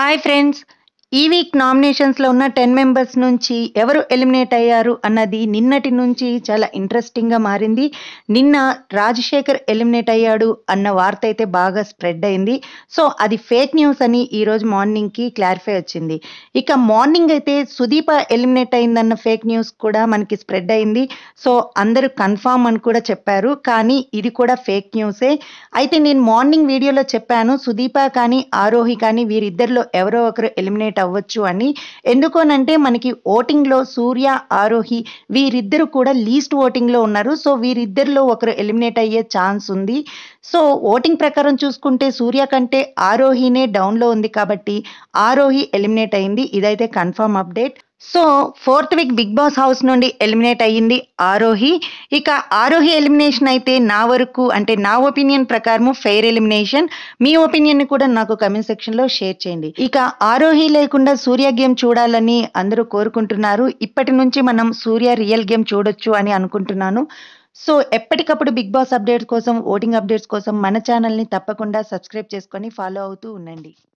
hi friends ఈ week నామినేషన్స్లో ఉన్న టెన్ మెంబర్స్ నుంచి ఎవరు ఎలిమినేట్ అయ్యారు అన్నది నిన్నటి నుంచి చాలా ఇంట్రెస్టింగ్గా మారింది నిన్న రాజశేఖర్ ఎలిమినేట్ అయ్యాడు అన్న వార్త అయితే బాగా స్ప్రెడ్ అయింది సో అది ఫేక్ న్యూస్ అని ఈరోజు మార్నింగ్కి క్లారిఫై వచ్చింది ఇక మార్నింగ్ అయితే సుదీప ఎలిమినేట్ అయిందన్న ఫేక్ న్యూస్ కూడా మనకి స్ప్రెడ్ అయింది సో అందరూ కన్ఫామ్ అని కూడా చెప్పారు కానీ ఇది కూడా ఫేక్ న్యూసే అయితే నేను మార్నింగ్ వీడియోలో చెప్పాను సుదీప కానీ ఆరోహి కానీ వీరిద్దరిలో ఎవరో ఒకరు ఎలిమినేట్ అవ్వచ్చు అని ఎందుకోనంటే మనకి ఓటింగ్లో సూర్య ఆరోహి వీరిద్దరు కూడా లీస్ట్ ఓటింగ్లో ఉన్నారు సో వీరిద్దరిలో ఒకరు ఎలిమినేట్ అయ్యే ఛాన్స్ ఉంది సో ఓటింగ్ ప్రకారం చూసుకుంటే సూర్య కంటే ఆరోహినే డౌన్లో ఉంది కాబట్టి ఆరోహి ఎలిమినేట్ అయింది ఇదైతే confirm update so fourth week Bigg Boss house నుండి ఎలిమినేట్ అయ్యింది ఆరోహి ఇక ఆరోహి ఎలిమినేషన్ అయితే నా వరకు అంటే నా ఒపీనియన్ ప్రకారము ఫెయిర్ ఎలిమినేషన్ మీ ఒపీనియన్ కూడా నాకు కమెంట్ సెక్షన్లో షేర్ చేయండి ఇక ఆరోహి లేకుండా సూర్య గేమ్ చూడాలని అందరూ కోరుకుంటున్నారు ఇప్పటి నుంచి మనం సూర్య రియల్ గేమ్ చూడొచ్చు అని అనుకుంటున్నాను సో ఎప్పటికప్పుడు బిగ్ బాస్ అప్డేట్స్ కోసం ఓటింగ్ అప్డేట్స్ కోసం మన ఛానల్ని తప్పకుండా సబ్స్క్రైబ్ చేసుకొని ఫాలో అవుతూ ఉండండి